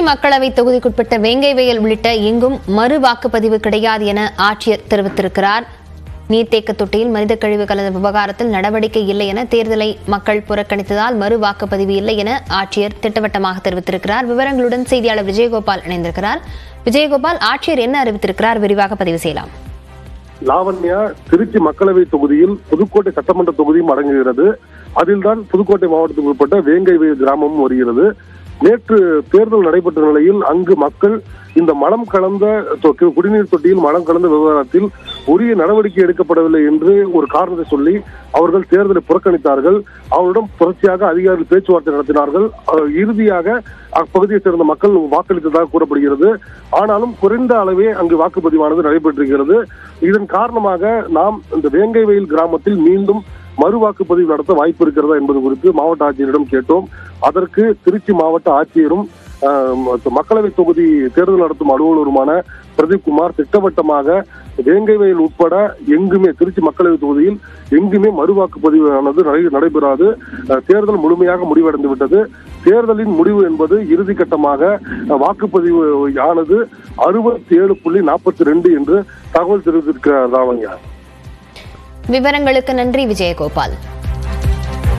மக்களவை தொகுதிக்குட்பட்ட வேங்கைவயல் உள்ளிட்ட எங்கும் மறு வாக்குப்பதிவு கிடையாது என ஆட்சியர் தெரிவித்திருக்கிறார் நீர்த்தேக்க தொட்டியில் மனித கழிவு கலந்த விவகாரத்தில் நடவடிக்கை இல்லை என தேர்தலை மக்கள் புறக்கணித்ததால் மறு வாக்குப்பதிவு இல்லை என ஆட்சியர் திட்டவட்டமாக தெரிவித்திருக்கிறார் விவரங்களுடன் செய்தியாளர் விஜயகோபால் இணைந்திருக்கிறார் விஜயகோபால் ஆட்சியர் என்ன அறிவித்திருக்கிறார் விரிவாக பதிவு செய்யலாம் லாவண்யா திருச்சி மக்களவை தொகுதியில் புதுக்கோட்டை சட்டமன்ற தொகுதியும் அடங்குகிறது அதில்தான் புதுக்கோட்டை மாவட்டத்துக்கு உட்பட்ட வேங்கைவயல் கிராமமும் வருகிறது நேற்று தேர்தல் நடைபெற்ற நிலையில் அங்கு மக்கள் இந்த மலம் கலந்த தொ- குடிநீர் தொட்டியில் மலம் கலந்த விவகாரத்தில் உரிய நடவடிக்கை எடுக்கப்படவில்லை என்று ஒரு காரணத்தை சொல்லி அவர்கள் தேர்தலை புறக்கணித்தார்கள் அவரிடம் தொடர்ச்சியாக அதிகாரிகள் பேச்சுவார்த்தை நடத்தினார்கள் அஹ், இறுதியாக அப்பகுதியைச் சேர்ந்த மக்கள் வாக்களித்ததாக கூறப்படுகிறது ஆனாலும் குறைந்த அளவே அங்கு வாக்குப்பதிவானது நடைபெற்றிருக்கிறது இதன் காரணமாக நாம் இந்த வேங்கைவயல் கிராமத்தில் மீண்டும் மறு வாக்குப்பதிவு நடத்த வாய்ப்பு இருக்கிறதா என்பது குறித்து மாவட்ட ஆட்சியரிடம் கேட்டோம் அதற்கு திருச்சி மாவட்ட ஆட்சியரும் ஆஹ், மக்களவை தொகுதி தேர்தல் நடத்தும் அலுவலருமான பிரதீப் குமார் திட்டவட்டமாக வேங்கைவயல் உட்பட எங்குமே திருச்சி மக்களவை தொகுதியில் எங்குமே மறு வாக்குப்பதிவு ஆனது நடை- நடைபெறாது அஹ், தேர்தல் முழுமையாக முடிவடைந்து விட்டது தேர்தலின் முடிவு என்பது இறுதி கட்டமாக அஹ், வாக்குப்பதிவு ஆனது அறுபத்தி ஏழு புள்ளி நாற்பத்தி ரெண்டு என்று தகவல் தெரிவித்திருக்கிறார் ராமங்க விவரங்களுக்கு நன்றி விஜயகோபால்